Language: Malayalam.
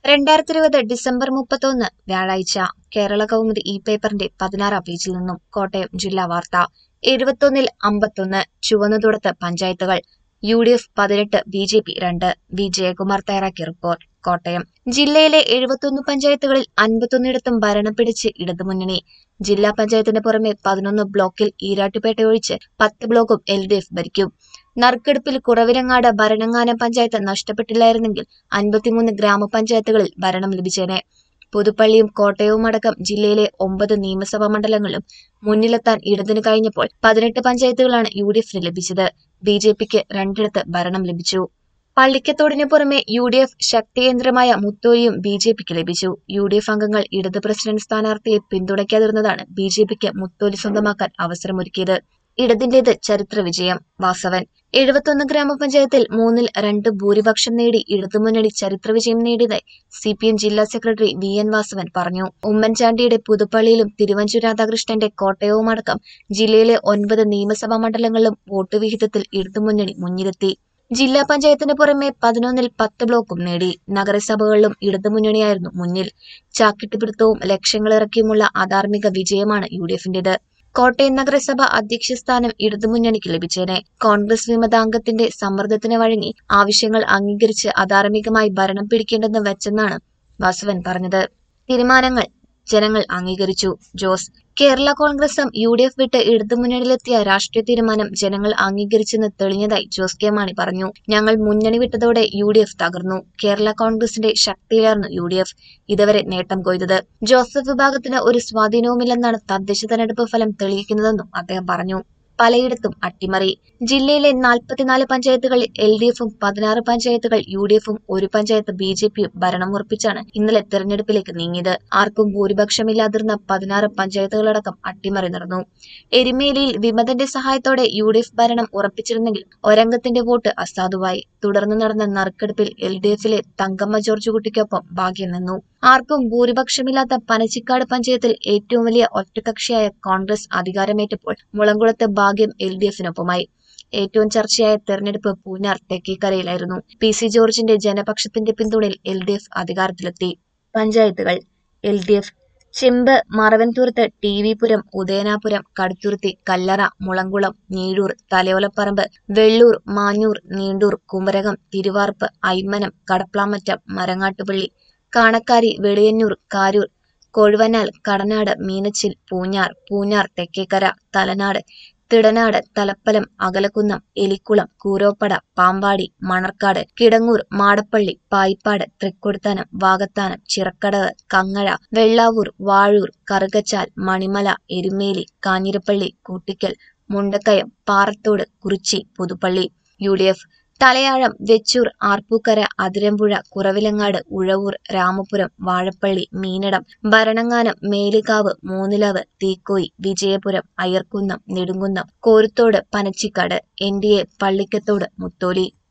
രണ്ടായിരത്തി ഇരുപത് ഡിസംബർ മുപ്പത്തൊന്ന് വ്യാഴാഴ്ച കേരള കൗമുദി ഈ പേപ്പറിന്റെ പതിനാറാം പേജിൽ നിന്നും കോട്ടയം ജില്ലാ വാർത്ത എഴുപത്തൊന്നിൽ അമ്പത്തൊന്ന് ചുവന്നുതുടത്ത് പഞ്ചായത്തുകൾ യു ഡി എഫ് പതിനെട്ട് ബി ജെ പി രണ്ട് വി ജയകുമാർ തയ്യാറാക്കിയ റിപ്പോർട്ട് കോട്ടയം ജില്ലയിലെ എഴുപത്തൊന്ന് പഞ്ചായത്തുകളിൽ അൻപത്തൊന്നിടത്തും ഭരണം പിടിച്ച് ഇടതുമുന്നണി ജില്ലാ പഞ്ചായത്തിന് പുറമെ പതിനൊന്ന് ബ്ലോക്കിൽ ഈരാട്ടുപേട്ട ഒഴിച്ച് പത്ത് ബ്ലോക്കും എൽ ഡി എഫ് ഭരിക്കും നറുക്കെടുപ്പിൽ കുറവിലങ്ങാട് ഭരണങ്ങാനം പഞ്ചായത്ത് നഷ്ടപ്പെട്ടില്ലായിരുന്നെങ്കിൽ അൻപത്തിമൂന്ന് ഗ്രാമപഞ്ചായത്തുകളിൽ ഭരണം ലഭിച്ചേനെ പുതുപ്പള്ളിയും കോട്ടയവും അടക്കം ജില്ലയിലെ ഒമ്പത് നിയമസഭാ മണ്ഡലങ്ങളും മുന്നിലെത്താൻ ഇടതിന് കഴിഞ്ഞപ്പോൾ പതിനെട്ട് പഞ്ചായത്തുകളാണ് യു ഡി എഫിന് ലഭിച്ചത് ബി ജെ പിക്ക് രണ്ടിടത്ത് ഭരണം ലഭിച്ചു പള്ളിക്കത്തോടിന് പുറമെ യു ഡി എഫ് ശക്തികേന്ദ്രമായ മുത്തോലിയും ബി ജെ പിക്ക് ലഭിച്ചു യു ഡി എഫ് അംഗങ്ങൾ ഇടത് പ്രസിഡന്റ് സ്ഥാനാർത്ഥിയെ പിന്തുണയ്ക്കാതിരുന്നതാണ് ബി ജെ പിക്ക് മുത്തോലി സ്വന്തമാക്കാൻ അവസരമൊരുക്കിയത് ഇടതിന്റേത് ചരിത്ര വിജയം വാസവൻ എഴുപത്തൊന്ന് ഗ്രാമപഞ്ചായത്തിൽ മൂന്നിൽ രണ്ട് ഭൂരിപക്ഷം നേടി ഇടതുമുന്നണി ചരിത്ര വിജയം നേടിയതായി സി പി എം ജില്ലാ സെക്രട്ടറി വി എൻ വാസവൻ പറഞ്ഞു ഉമ്മൻചാണ്ടിയുടെ പുതുപ്പള്ളിയിലും തിരുവഞ്ചൂർ രാധാകൃഷ്ണന്റെ കോട്ടയവുമടക്കം ജില്ലയിലെ ഒൻപത് നിയമസഭാ മണ്ഡലങ്ങളിലും വോട്ട് വിഹിതത്തിൽ ഇടതുമുന്നണി മുന്നിലെത്തി ജില്ലാ പഞ്ചായത്തിന് പുറമെ പതിനൊന്നിൽ പത്ത് ബ്ലോക്കും നേടി നഗരസഭകളിലും ഇടതുമുന്നണിയായിരുന്നു മുന്നിൽ ചാക്കിട്ടുപിടുത്തവും ലക്ഷങ്ങളിറക്കിയുമുള്ള അധാർമിക വിജയമാണ് യു ഡി എഫിന്റേത് കോട്ടയം നഗരസഭ അധ്യക്ഷ സ്ഥാനം ഇടതുമുന്നണിക്ക് ലഭിച്ചേനെ കോൺഗ്രസ് വിമതാംഗത്തിന്റെ സമ്മർദ്ദത്തിന് വഴങ്ങി ആവശ്യങ്ങൾ അംഗീകരിച്ച് അധാർമികമായി ഭരണം പിടിക്കേണ്ടെന്ന് വെച്ചെന്നാണ് വാസവൻ പറഞ്ഞത് തീരുമാനങ്ങൾ ജനങ്ങൾ അംഗീകരിച്ചു ജോസ് കേരള കോൺഗ്രസും യു ഡി എഫ് വിട്ട് ഇടതുമുന്നണിയിലെത്തിയ രാഷ്ട്രീയ തീരുമാനം ജനങ്ങൾ അംഗീകരിച്ചെന്ന് തെളിഞ്ഞതായി ജോസ് കെ മാണി പറഞ്ഞു ഞങ്ങൾ മുന്നണി വിട്ടതോടെ യു ഡി എഫ് തകർന്നു കേരള കോൺഗ്രസിന്റെ ശക്തിയിലായിരുന്നു യു ഡി എഫ് ഇതുവരെ നേട്ടം കൊയ്തത് ജോസഫ് വിഭാഗത്തിന് ഒരു സ്വാധീനവുമില്ലെന്നാണ് തദ്ദേശ തെരഞ്ഞെടുപ്പ് ഫലം തെളിയിക്കുന്നതെന്നും അദ്ദേഹം പറഞ്ഞു പലയിടത്തും അട്ടിമറി ജില്ലയിലെ നാൽപ്പത്തിനാല് പഞ്ചായത്തുകളിൽ എൽ ഡി എഫും പതിനാറ് പഞ്ചായത്തുകൾ യു ഡി എഫും ഒരു പഞ്ചായത്ത് ബി ജെ പിയും ഭരണം ഉറപ്പിച്ചാണ് ഇന്നലെ തെരഞ്ഞെടുപ്പിലേക്ക് നീങ്ങിയത് ആർക്കും ഭൂരിപക്ഷമില്ലാതിരുന്ന പതിനാറ് പഞ്ചായത്തുകളടക്കം അട്ടിമറി നടന്നു എരുമേലിയിൽ വിമതന്റെ സഹായത്തോടെ യു ഡി എഫ് ഭരണം ഉറപ്പിച്ചിരുന്നെങ്കിൽ ഒരംഗത്തിന്റെ വോട്ട് അസാധുവായി തുടർന്ന് നടന്ന നറുക്കെടുപ്പിൽ എൽ ഡി എഫിലെ തങ്കമ്മ ജോർജ് കുട്ടിക്കൊപ്പം ഭാഗ്യം നിന്നു ആർക്കും ഭൂരിപക്ഷമില്ലാത്ത പനച്ചിക്കാട് പഞ്ചായത്തിൽ ഏറ്റവും വലിയ ഒറ്റകക്ഷിയായ കോൺഗ്രസ് അധികാരമേറ്റപ്പോൾ മുളങ്കുളത്ത് ഭാഗ്യം എൽ ഡി എഫിനൊപ്പമായി ഏറ്റവും ചർച്ചയായ തെരഞ്ഞെടുപ്പ് പൂഞ്ഞാർ തെക്കേക്കരയിലായിരുന്നു പി സി ജോർജിന്റെ ജനപക്ഷത്തിന്റെ പിന്തുണയിൽ എൽ ഡി എഫ് അധികാരത്തിലെത്തി പഞ്ചായത്തുകൾ L D F Chempu Maravanthuruthu T V Puram Udayanapuram Kaduthuruthy Kallara Mulankulam Njeezhoor Thalayolaparambu Vellur Manjoor Neendoor Kumarakom Thiruvarppu Aymanam Kadaplamattom Marangattupilly Kanakkary Veliyannoor Karoor Kozhuvanal Kadanad Meenachil Poonjar Poonjar Thekkekara Thalanad Thidanad Thalappalam Akalakunnam Elikulam Kooroppada Pampady Manarcad Kidangoor Madappally Payippad Thrikkodithanam Vakathanam Chirakkadavu Kangazha Vellavoor Vazhoor Karukachal Manimala Erumeli Kanjirappally Koottickal Mundakayam Parathodu Kurichy Puthuppally U D F Thalayazham Vechoor Arpookara Athirampuzha Kuravilangad Uzhavoor Ramapuram Vazhappally Meenadom Bharananganam Melukavu Moonnilavu Teekoy Vijayapuram Ayarkunnam Nedumkunnam Koruthodu Panachikkad N D A Pallikkathodu Mutholy